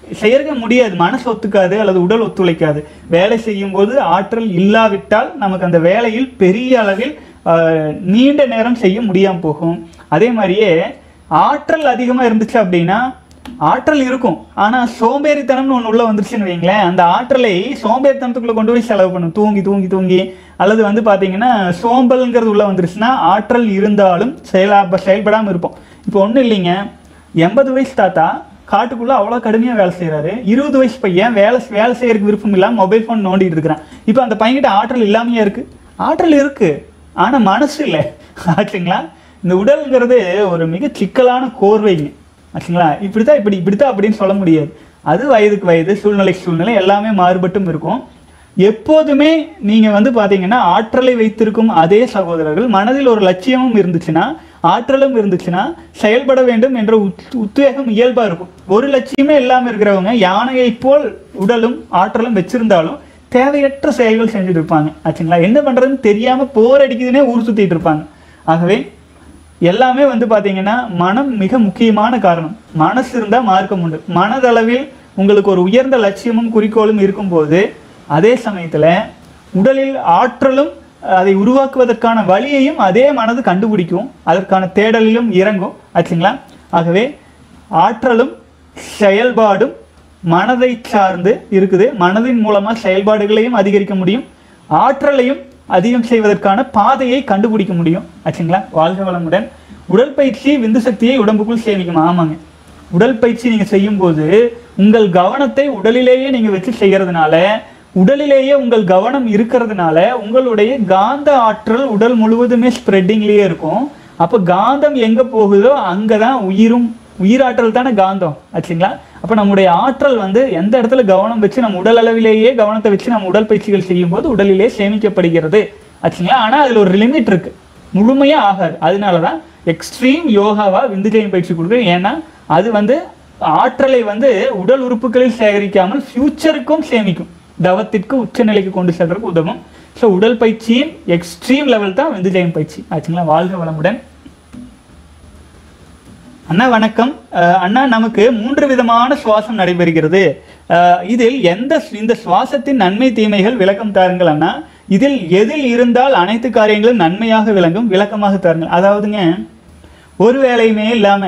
செய்யறக்க முடியாது மனசு ஒத்துக்காது அல்லது உடல் ஒத்துழைக்காது வேலை செய்யும் போது ஆற்றல் இல்லாவிட்டால் நமக்கு அந்த வேலையில் பெரிய அளவில் ஆஹ், நீண்ட நேரம் செய்ய முடியாம போகும் அதே மாதிரியே ஆற்றல் அதிகமா இருந்துச்சு அப்படின்னா ஆற்றல் இருக்கும் ஆனா சோம்பேறித்தனம்னு ஒண்ணு உள்ள வந்துருச்சுன்னு வைங்களேன் அந்த ஆற்றலை சோம்பேறித்தனத்துக்குள்ள கொண்டு போய் செலவு பண்ணும் தூங்கி தூங்கி தூங்கி அல்லது வந்து பாத்தீங்கன்னா சோம்பல்ங்கிறது உள்ள வந்துருச்சுன்னா ஆற்றல் இருந்தாலும் செயலா செயல்படாம இருப்போம் இப்போ ஒண்ணும் இல்லைங்க எண்பது வயசு தாத்தா காட்டுக்குள்ள அவ்வளோ கடுமையாக வேலை செய்கிறாரு இருபது வயசு பையன் வேலை வேலை செய்யறதுக்கு விருப்பம் இல்லாமல் மொபைல் ஃபோன் நோண்டிட்டு இருக்கிறான் இப்போ அந்த பையன்கிட்ட ஆற்றல் இல்லாமையே இருக்கு ஆற்றல் இருக்கு ஆனால் மனசு இல்லை ஆச்சுங்களா இந்த உடல்ங்கிறது ஒரு மிக சிக்கலான கோர்வைங்க ஆச்சுங்களா இப்படித்தான் இப்படி இப்படித்தான் அப்படின்னு சொல்ல முடியாது அது வயதுக்கு வயது சூழ்நிலைக்கு சூழ்நிலை எல்லாமே மாறுபட்டும் இருக்கும் எப்போதுமே நீங்க வந்து பாத்தீங்கன்னா ஆற்றலை வைத்திருக்கும் அதே சகோதரர்கள் மனதில் ஒரு லட்சியமும் இருந்துச்சுன்னா ஆற்றலும் இருந்துச்சுன்னா செயல்பட வேண்டும் என்ற உத்- உத்வேகம் இயல்பா இருக்கும் ஒரு லட்சியமே இல்லாம இருக்கிறவங்க யானையை போல் உடலும் ஆற்றலும் வச்சிருந்தாலும் தேவையற்ற செயல்கள் செஞ்சுட்டு இருப்பாங்க ஆச்சுங்களா என்ன பண்றதுன்னு தெரியாம போர் அடிக்குதுன்னே ஊர் சுத்திட்டு இருப்பாங்க ஆகவே எல்லாமே வந்து பாத்தீங்கன்னா மனம் மிக முக்கியமான காரணம் மனசு இருந்தா மார்க்கம் உண்டு மனதளவில் உங்களுக்கு ஒரு உயர்ந்த லட்சியமும் குறிக்கோளும் இருக்கும்போது அதே சமயத்துல உடலில் ஆற்றலும் அதை உருவாக்குவதற்கான வழியையும் அதே மனது கண்டுபிடிக்கும் அதற்கான தேடலிலும் இறங்கும் ஆச்சுங்களா ஆகவே ஆற்றலும் செயல்பாடும் மனதை சார்ந்து இருக்குது மனதின் மூலமா செயல்பாடுகளையும் அதிகரிக்க முடியும் ஆற்றலையும் அதிகம் செய்வதற்கான பாதையை கண்டுபிடிக்க முடியும் ஆச்சுங்களா வாழ்க வளமுடன் உடற்பயிற்சி விந்து சக்தியை உடம்புக்குள் சேமிக்கும் ஆமாங்க உடற்பயிற்சி நீங்க செய்யும்போது உங்கள் கவனத்தை உடலிலேயே நீங்க வச்சு செய்யறதுனால உடலிலேயே உங்கள் கவனம் இருக்கிறதுனால உங்களுடைய காந்த ஆற்றல் உடல் முழுவதுமே ஸ்ப்ரெட்டிங்லேயே இருக்கும் அப்போ காந்தம் எங்க போகுதோ அங்கதான் உயிரும் உயிராற்றல் தானே காந்தம் ஆச்சுங்களா அப்போ நம்முடைய ஆற்றல் வந்து எந்த இடத்துல கவனம் வச்சு நம்ம உடல் அளவிலேயே கவனத்தை வச்சு நம்ம உடற்பயிற்சிகள் செய்யும்போது உடலிலே சேமிக்கப்படுகிறது ஆச்சுங்களா ஆனா அதுல ஒரு லிமிட் இருக்கு முழுமையா ஆகாது அதனால தான் எக்ஸ்ட்ரீம் யோகாவா விந்துஜயம் பயிற்சி கொடுக்குறேன் ஏன்னா அது வந்து ஆற்றலை வந்து உடல் உறுப்புகளில் சேகரிக்காமல் ஃபியூச்சருக்கும் சேமிக்கும் தவத்திற்கு உச்சநிலைக்கு கொண்டு செல்றதுக்கு உதவும் ஸோ உடல் பயிற்சியின் எக்ஸ்ட்ரீம் லெவல் தான் விந்துஜயம் பயிற்சி ஆச்சுங்களா வாழ்க வளமுடன் அண்ணா வணக்கம் அஹ் அண்ணா நமக்கு மூன்று விதமான சுவாசம் நடைபெறுகிறது அஹ் இதில் எந்த இந்த சுவாசத்தின் நன்மை தீமைகள் விளக்கம் தாருங்கள் அண்ணா இதில் எதில் இருந்தால் அனைத்து காரியங்களும் நன்மையாக விளங்கும் விளக்கமாக தாருங்கள் அதாவதுங்க ஒரு வேலையுமே இல்லாம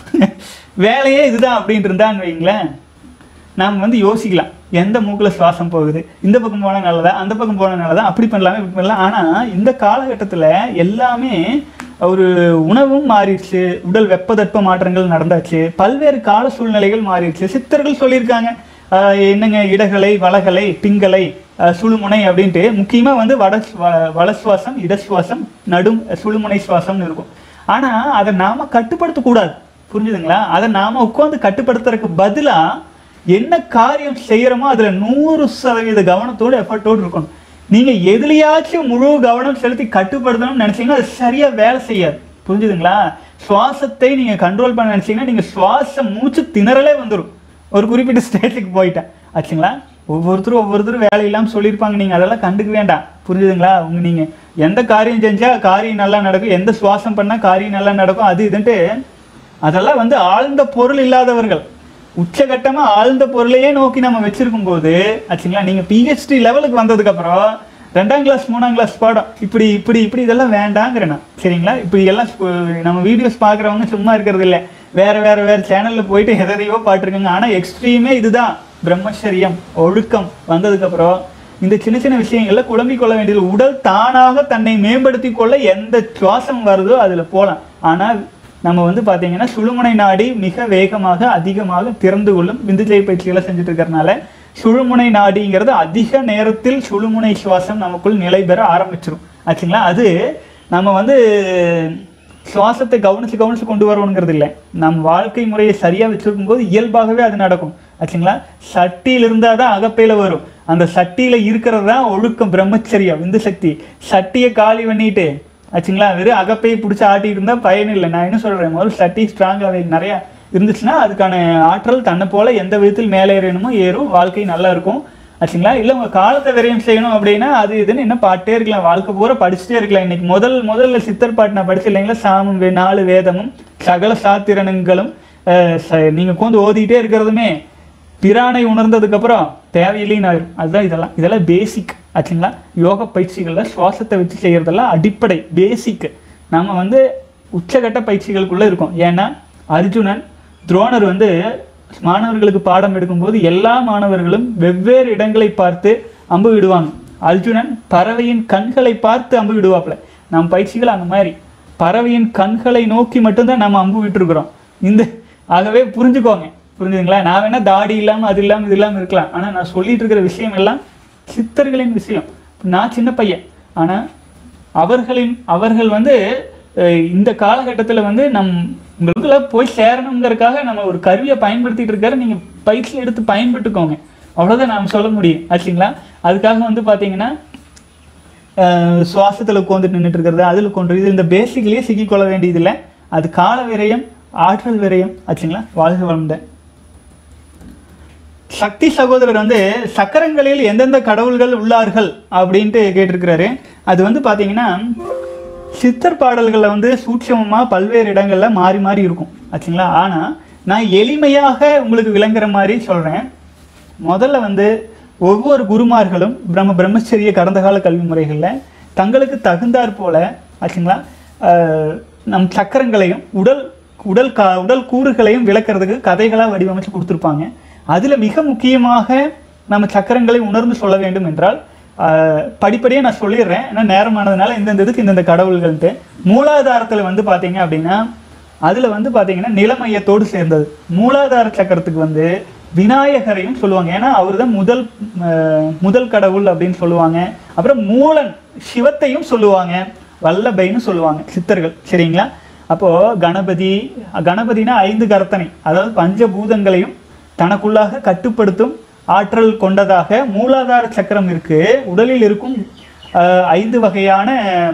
வேலையே இதுதான் அப்படின்ட்டு இருந்தான்னு வைங்களேன் நாம் வந்து யோசிக்கலாம் எந்த மூக்கில் சுவாசம் போகுது இந்த பக்கம் போனால் நல்லதா அந்த பக்கம் போனால் நல்லதா அப்படி பண்ணலாமே இப்படி பண்ணலாம் ஆனால் இந்த காலகட்டத்தில் எல்லாமே ஒரு உணவும் மாறிடுச்சு உடல் வெப்பதட்ப மாற்றங்கள் நடந்தாச்சு பல்வேறு கால சூழ்நிலைகள் மாறிடுச்சு சித்தர்கள் சொல்லியிருக்காங்க ஆஹ் என்னங்க இடகலை வளகலை பிங்கலை ஆஹ் சுழுமுனை அப்படின்ட்டு முக்கியமாக வந்து வட சுவா- வல சுவாசம் இட சுவாசம் நடும் சுழுமுனை சுவாசம்னு இருக்கும் ஆனால் அதை நாம கட்டுப்படுத்தக்கூடாது புரிஞ்சுதுங்களா அதை நாம உட்காந்து கட்டுப்படுத்துறதுக்கு பதிலா என்ன காரியம் செய்யறோமோ அதுல நூறு சதவீத கவனத்தோடு எஃபர்ட்டோடு இருக்கணும் நீங்க எதுலயாச்சும் முழு கவனம் செலுத்தி கட்டுப்படுத்தணும்னு நினைச்சீங்கன்னா அது சரியா வேலை செய்யாது புரிஞ்சுதுங்களா சுவாசத்தை நீங்க கண்ட்ரோல் பண்ண நினைச்சீங்கன்னா நீங்க சுவாச மூச்சு திணறலே வந்துடும் ஒரு குறிப்பிட்ட ஸ்டேஜுக்கு போயிட்டேன் ஆச்சுங்களா ஒவ்வொருத்தரும் ஒவ்வொருத்தரும் வேலை இல்லாமல் சொல்லியிருப்பாங்க நீங்கள் அதெல்லாம் கண்டுக்க வேண்டாம் புரிஞ்சுதுங்களா உங்க நீங்கள் எந்த காரியம் செஞ்சால் காரியம் நல்லா நடக்கும் எந்த சுவாசம் பண்ணால் காரியம் நல்லா நடக்கும் அது இதுன்ட்டு அதெல்லாம் வந்து ஆழ்ந்த பொருள் இல்லாதவர்கள் உச்சகட்டமா ஆழ்ந்த பொருளையே நோக்கி நம்ம வச்சிருக்கும் போது ஆச்சுங்களா நீங்க பிஹெச்டி லெவலுக்கு வந்ததுக்கு அப்புறம் ரெண்டாம் கிளாஸ் மூணாம் கிளாஸ் பாடம் இப்படி இப்படி இப்படி இதெல்லாம் வேண்டாங்கிறேன் நான். சரிங்களா இப்படி எல்லாம் ஸ்கு- நம்ம வீடியோஸ் பார்க்குறவங்க சும்மா இருக்கிறது இல்லை வேற வேற வேற சேனல்ல போயிட்டு எதையோ பாட்டுருக்காங்க ஆனா எக்ஸ்ட்ரீமே இதுதான் பிரம்மச்சரியம் ஒழுக்கம் வந்ததுக்கு அப்புறம் இந்த சின்ன சின்ன விஷயங்கள்ல குழம்பிக் கொள்ள வேண்டியது உடல் தானாக தன்னை மேம்படுத்தி கொள்ள எந்த சுவாசம் வருதோ அதுல போலாம் ஆனால் நம்ம வந்து பாத்தீங்கன்னா சுழுமுனை நாடி மிக வேகமாக அதிகமாக திறந்து கொள்ளும் விந்துஜெய் பயிற்சிகளை செஞ்சுட்டு இருக்கறனால சுழுமுனை நாடிங்கிறது அதிக நேரத்தில் சுழுமுனை சுவாசம் நமக்குள் நிலை பெற ஆரம்பிச்சிரும் ஆச்சுங்களா அது நம்ம வந்து சுவாசத்தை கவனிச்சு கவனிச்சு கொண்டு வரணுங்கிறது இல்லை நம் வாழ்க்கை முறையை சரியா வச்சிருக்கும் போது இயல்பாகவே அது நடக்கும் ஆச்சுங்களா சட்டியில் இருந்தால் தான் அகப்பையில வரும் அந்த சட்டியில இருக்கிறது தான் ஒழுக்கம் பிரம்மச்சரியம் விந்து சக்தி சட்டியை காலி பண்ணிட்டு ஆச்சுங்களா வெறும் அகப்பையை பிடிச்சி ஆட்டிட்டு இருந்தா பயன் இல்லை நான் என்ன சொல்றேன் முதல்ல சட்டி ஸ்ட்ராங்காக நிறைய இருந்துச்சுன்னா அதுக்கான ஆற்றல் தன்னை போல எந்த விதத்தில் மேலே ஏறணுமோ ஏறும் வாழ்க்கை நல்லா இருக்கும் ஆச்சுங்களா இல்லை உங்க காலத்தை விரயம் செய்யணும் அப்படின்னா அது இதுன்னு என்ன பாட்டே இருக்கலாம் வாழ்க்கை பூரா படிச்சுட்டே இருக்கலாம் இன்னைக்கு முதல் முதல்ல சித்தர் பாட்டு நான் படிச்சு இல்லைங்களா சாமம் வே- நாலு வேதமும் சகல சாத்திரனுங்களும் அஹ், ச- நீங்க உட்காந்து ஓதிக்கிட்டே இருக்கிறதுமே பிரானை உணர்ந்ததுக்கப்புறம் தேவையில்லைன்னு ஆயிரும் அதுதான் இதெல்லாம் இதெல்லாம் பேசிக் ஆச்சுங்களா யோக பயிற்சிகளில் சுவாசத்தை வச்சு செய்கிறதெல்லாம் அடிப்படை பேசிக் நம்ம வந்து உச்சகட்ட பயிற்சிகளுக்குள்ளே இருக்கோம் ஏன்னா அர்ஜுனன் துரோணர் வந்து மாணவர்களுக்கு பாடம் எடுக்கும்போது எல்லா மாணவர்களும் வெவ்வேறு இடங்களை பார்த்து அம்பு விடுவாங்க அர்ஜுனன் பறவையின் கண்களை பார்த்து அம்பு விடுவாப்புல நம் பயிற்சிகள் அந்த மாதிரி பறவையின் கண்களை நோக்கி மட்டும்தான் நம்ம அம்பு விட்டுருக்குறோம் இந்த ஆகவே புரிஞ்சுக்கோங்க புரிஞ்சுதுங்களா நான் வேணா தாடி இல்லாமல் அது இல்லாமல் இது இல்லாமல் இருக்கலாம் ஆனால் நான் சொல்லிட்டு இருக்கிற விஷயம் எல்லாம் சித்தர்களின் விஷயம் நான் சின்ன பையன் ஆனால் அவர்களின் அவர்கள் வந்து அஹ், இந்த காலகட்டத்தில் வந்து நம் உங்களுக்குள்ள போய் சேரணுங்கிறதுக்காக நம்ம ஒரு கருவியை பயன்படுத்திட்டு இருக்காரு நீங்கள் பயிற்சி எடுத்து பயன்பட்டுக்கோங்க அவ்வளோதான் நாம் சொல்ல முடியும் ஆச்சுங்களா அதுக்காக வந்து பார்த்தீங்கன்னா அஹ், சுவாசத்துல உட்காந்துட்டு நின்றுட்டு இருக்கிறது அதில் கொண்டு இது இந்த பேசிக்லேயே சிக்கிக்கொள்ள வேண்டியதில்லை அது கால விரயம் ஆற்றல் விரயம் ஆச்சுங்களா வாழ்க வளமுடன் சக்தி சகோதரர் வந்து சக்கரங்களில் எந்தெந்த கடவுள்கள் உள்ளார்கள் அப்படின்ட்டு கேட்டிருக்கிறாரு அது வந்து பார்த்தீங்கன்னா சித்தர் பாடல்களில் வந்து சூட்சமமாக பல்வேறு இடங்களில் மாறி மாறி இருக்கும் ஆச்சுங்களா ஆனால் நான் எளிமையாக உங்களுக்கு விளங்குற மாதிரி சொல்கிறேன் முதல்ல வந்து ஒவ்வொரு குருமார்களும் பிரம்ம பிரம்மச்சரிய கடந்த கால கல்வி முறைகளில் தங்களுக்கு தகுந்தாற் போல ஆச்சுங்களா ஆஹ், நம் சக்கரங்களையும் உடல் உடல் கா உடல் கூறுகளையும் விளக்குறதுக்கு கதைகளாக வடிவமைச்சு கொடுத்துருப்பாங்க அதில் மிக முக்கியமாக நம்ம சக்கரங்களை உணர்ந்து சொல்ல வேண்டும் என்றால் படிப்படியாக நான் சொல்லிடுறேன் ஏன்னா நேரமானதுனால இந்தந்த இதுக்கு இந்தந்த கடவுள்கள்ன்ட்டு மூலாதாரத்தில் வந்து பார்த்தீங்க அப்படின்னா அதில் வந்து பார்த்தீங்கன்னா நிலமையத்தோடு சேர்ந்தது மூலாதார சக்கரத்துக்கு வந்து விநாயகரையும் சொல்லுவாங்க ஏன்னா அவர் தான் முதல் அஹ், முதல் கடவுள் அப்படின்னு சொல்லுவாங்க அப்புறம் மூலன் சிவத்தையும் சொல்லுவாங்க வல்லபைன்னு சொல்லுவாங்க சித்தர்கள் சரிங்களா அப்போ கணபதி கணபதினா ஐந்து கரத்தனை அதாவது பஞ்சபூதங்களையும் தனக்குள்ளாக கட்டுப்படுத்தும் ஆற்றல் கொண்டதாக மூலாதார சக்கரம் இருக்கு உடலில் இருக்கும் அஹ், ஐந்து வகையான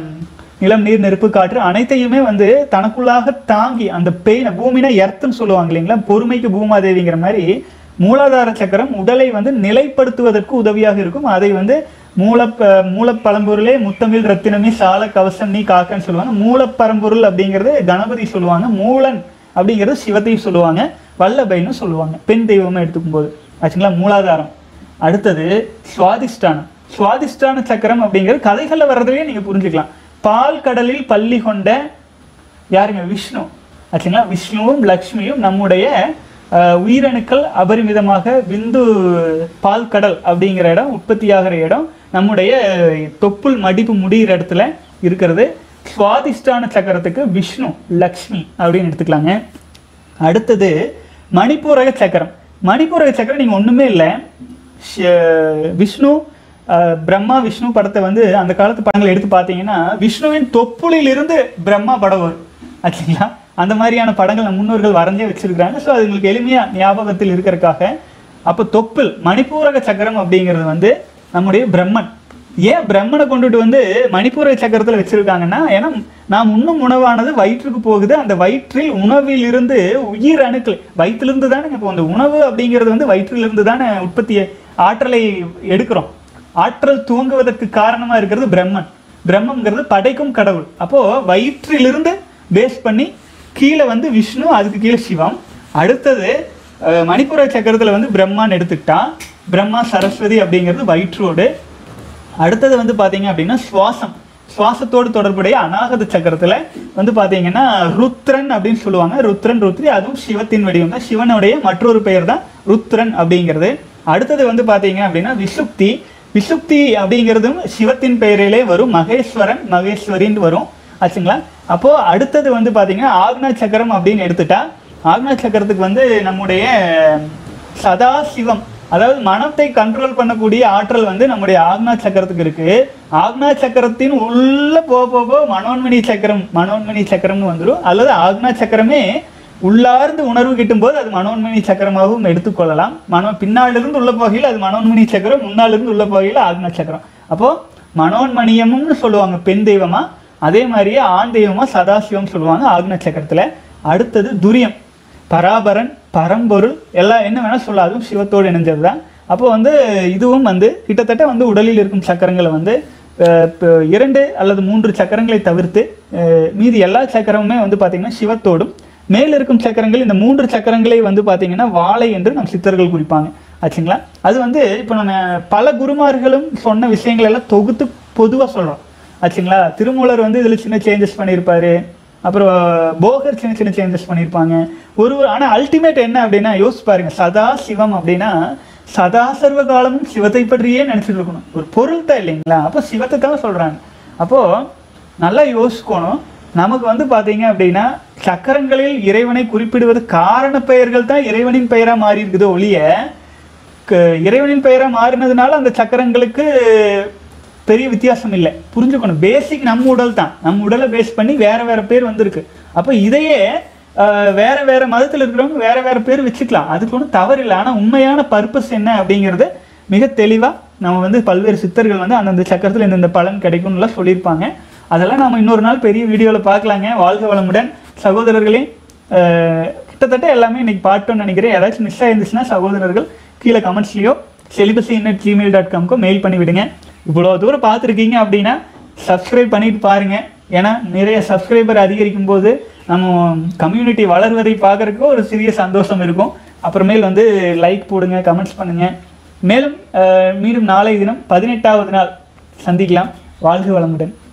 நிலம் நீர் நெருப்பு காற்று அனைத்தையுமே வந்து தனக்குள்ளாக தாங்கி அந்த பெயினை பூமினா எர்த்துன்னு சொல்லுவாங்க இல்லைங்களா பொறுமைக்கு பூமாதேவிங்கிற மாதிரி மூலாதார சக்கரம் உடலை வந்து நிலைப்படுத்துவதற்கு உதவியாக இருக்கும் அதை வந்து மூல மூலப்பழம்பொருளே முத்தமிழ் ரத்தினமே சால கவசம் நீ காக்கன்னு சொல்லுவாங்க மூலப்பரம்பொருள் அப்படிங்கிறது கணபதி சொல்லுவாங்க மூலன் அப்படிங்கிறது சிவத்தையும் சொல்லுவாங்க வல்லபைன்னு சொல்லுவாங்க பெண் தெய்வமா எடுத்துக்கும் போது ஆச்சுங்களா மூலாதாரம் அடுத்தது சுவாதிஷ்டானம் சுவாதிஷ்டான சக்கரம் அப்படிங்கிறது கதைகளில் வர்றதுலேயே நீங்க புரிஞ்சுக்கலாம் பால் கடலில் பள்ளி கொண்ட யாருங்க விஷ்ணு ஆச்சுங்களா விஷ்ணுவும் லக்ஷ்மியும் நம்முடைய அஹ், உயிரணுக்கள் அபரிமிதமாக விந்து பால் கடல் அப்படிங்கிற இடம் உற்பத்தியாகிற இடம் நம்முடைய தொப்புள் மடிப்பு முடிகிற இடத்துல இருக்கிறது சுவாதிஷ்டான சக்கரத்துக்கு விஷ்ணு லக்ஷ்மி அப்படின்னு எடுத்துக்கலாங்க அடுத்தது மணிப்பூரக சக்கரம் மணிப்பூரக சக்கரம் நீங்கள் ஒன்றுமே இல்லை விஷ்ணு அஹ், பிரம்மா விஷ்ணு படத்தை வந்து அந்த காலத்து படங்களை எடுத்து பார்த்தீங்கன்னா விஷ்ணுவின் தொப்புளில் இருந்து பிரம்மா படம் வரும் ஆச்சுங்களா அந்த மாதிரியான படங்கள் நம்ம முன்னோர்கள் வரைஞ்சே வச்சிருக்கிறாங்க ஸோ அது உங்களுக்கு எளிமையாக ஞாபகத்தில் இருக்கிறதுக்காக அப்போ தொப்புள் மணிப்பூரக சக்கரம் அப்படிங்கிறது வந்து நம்முடைய பிரம்மன் ஏன் பிரம்மனை கொண்டுட்டு வந்து மணிப்பூர சக்கரத்தில் வச்சிருக்காங்கன்னா ஏன்னா நாம் உண்ணும் உணவானது வயிற்றுக்கு போகுது அந்த வயிற்றில் உணவில் இருந்து உயிர் அணுக்கள் வயிற்றிலிருந்து தானே இப்போ அந்த உணவு அப்படிங்கிறது வந்து வயிற்றிலிருந்து தானே உற்பத்தியை ஆற்றலை எடுக்கிறோம் ஆற்றல் துவங்குவதற்கு காரணமா இருக்கிறது பிரம்மன் பிரம்மங்கிறது படைக்கும் கடவுள் அப்போ வயிற்றிலிருந்து பேஸ் பண்ணி கீழே வந்து விஷ்ணு அதுக்கு கீழே சிவம் அடுத்தது அஹ், மணிப்புர சக்கரத்துல வந்து பிரம்மான்னு எடுத்துக்கிட்டா பிரம்மா சரஸ்வதி அப்படிங்கிறது வயிற்றோடு அடுத்தது வந்து பாத்தீங்க அப்படின்னா சுவாசம் சுவாசத்தோடு தொடர்புடைய அநாகத சக்கரத்துல வந்து பாத்தீங்கன்னா ருத்ரன் அப்படின்னு சொல்லுவாங்க ருத்ரன் ருத்ரி அதுவும் சிவத்தின் வடிவம் தான் சிவனுடைய மற்றொரு பெயர் தான் ருத்ரன் அப்படிங்கிறது அடுத்தது வந்து பாத்தீங்க அப்படின்னா விசுப்தி விசுப்தி அப்படிங்கிறதும் சிவத்தின் பெயரிலே வரும் மகேஸ்வரன் மகேஸ்வரின்னு வரும் ஆச்சுங்களா அப்போ அடுத்தது வந்து பாத்தீங்கன்னா ஆக்னா சக்கரம் அப்படின்னு எடுத்துட்டா ஆக்னா சக்கரத்துக்கு வந்து நம்முடைய சதாசிவம் அதாவது மனத்தை கண்ட்ரோல் பண்ணக்கூடிய ஆற்றல் வந்து நம்முடைய ஆக்னா சக்கரத்துக்கு இருக்கு ஆக்னா சக்கரத்தின் உள்ள போக போக போக மனோன்மணி சக்கரம் மனோன்மணி சக்கரம்னு வந்துடும் அல்லது ஆக்னா சக்கரமே உள்ளார்ந்து உணர்வு கிட்டும்போது அது மனோன்மணி சக்கரமாகவும் எடுத்துக்கொள்ளலாம் மனோ பின்னாலிருந்து உள்ள போகையில் அது மனோன்மணி சக்கரம் முன்னாலிருந்து உள்ள போகையில் ஆக்னா சக்கரம் அப்போ மனோன்மணியம்னு சொல்லுவாங்க பெண் தெய்வமா அதே மாதிரியே ஆண் தெய்வமா சதாசிவம் சொல்லுவாங்க ஆக்ன சக்கரத்துல அடுத்தது துரியம் பராபரன் பரம்பொருள் எல்லாம் என்ன வேணால் சொல்லலாம் அதுவும் சிவத்தோடு இணைஞ்சது தான் அப்போ வந்து இதுவும் வந்து கிட்டத்தட்ட வந்து உடலில் இருக்கும் சக்கரங்களை வந்து அஹ், இப்போ இரண்டு அல்லது மூன்று சக்கரங்களை தவிர்த்து அஹ், மீதி எல்லா சக்கரமுமே வந்து பார்த்திங்கன்னா சிவத்தோடும் மேல் இருக்கும் சக்கரங்கள் இந்த மூன்று சக்கரங்களை வந்து பார்த்தீங்கன்னா வாழை என்று நம் சித்தர்கள் குறிப்பாங்க ஆச்சுங்களா அது வந்து இப்போ நம்ம பல குருமார்களும் சொன்ன விஷயங்கள் எல்லாம் தொகுத்து பொதுவாக சொல்கிறோம் ஆச்சுங்களா திருமூலர் வந்து இதில் சின்ன சேஞ்சஸ் பண்ணியிருப்பாரு அப்புறம் போகர் சின்ன சின்ன சேஞ்சஸ் பண்ணியிருப்பாங்க ஒரு ஆனால் அல்டிமேட் என்ன அப்படின்னா யோசிச்சு பாருங்க சதா சிவம் அப்படின்னா சதா சர்வ காலமும் சிவத்தை பற்றியே நினச்சிட்டு இருக்கணும் ஒரு பொருள் தான் இல்லைங்களா அப்போ சிவத்தை தான் சொல்கிறாங்க அப்போது நல்லா யோசிக்கணும் நமக்கு வந்து பார்த்தீங்க அப்படின்னா சக்கரங்களில் இறைவனை குறிப்பிடுவது காரண பெயர்கள் தான் இறைவனின் பெயராக மாறி இருக்குது ஒழிய க- இறைவனின் பெயராக மாறினதுனால அந்த சக்கரங்களுக்கு பெரிய வித்தியாசம் இல்லை புரிஞ்சுக்கணும் பேசிக் நம்ம உடல் தான் நம்ம உடலை பேஸ் பண்ணி வேற வேற பேர் வந்திருக்கு அப்போ இதையே ஆஹ், வேற வேற மதத்தில் இருக்கிறவங்க வேற வேற பேர் வச்சுக்கலாம் அதுக்கு ஒன்றும் தவறு இல்லை ஆனால் உண்மையான பர்பஸ் என்ன அப்படிங்கிறது மிக தெளிவாக நம்ம வந்து பல்வேறு சித்தர்கள் வந்து அந்தந்த சக்கரத்தில் இந்தந்த பலன் கிடைக்கும்னுலாம் சொல்லியிருப்பாங்க அதெல்லாம் நம்ம இன்னொரு நாள் பெரிய வீடியோவில் பார்க்கலாங்க வாழ்க வளமுடன் சகோதரர்களே ஆஹ், கிட்டத்தட்ட எல்லாமே இன்னைக்கு பார்த்தோம்னு நினைக்கிறேன் ஏதாச்சும் மிஸ் ஆயிருந்துச்சுன்னா சகோதரர்கள் கீழே கமெண்ட்ஸ்லையோ செலிபஸி இன்னட் ஜிமெயில் டாட் காம்க்கோ மெயில் பண்ணி விடுங்க இவ்வளோ தூரம் பார்த்துருக்கீங்க அப்படின்னா சப்ஸ்கிரைப் பண்ணிட்டு பாருங்க ஏன்னா நிறைய சப்ஸ்கிரைபர் அதிகரிக்கும் போது நம்ம கம்யூனிட்டி வளர்வதை பார்க்கறதுக்கு ஒரு சிறிய சந்தோஷம் இருக்கும் அப்புறமேல் வந்து லைக் போடுங்க கமெண்ட்ஸ் பண்ணுங்க மேலும் அஹ், மீண்டும் நாளை தினம் பதினெட்டாவது நாள் சந்திக்கலாம் வாழ்க வளமுடன்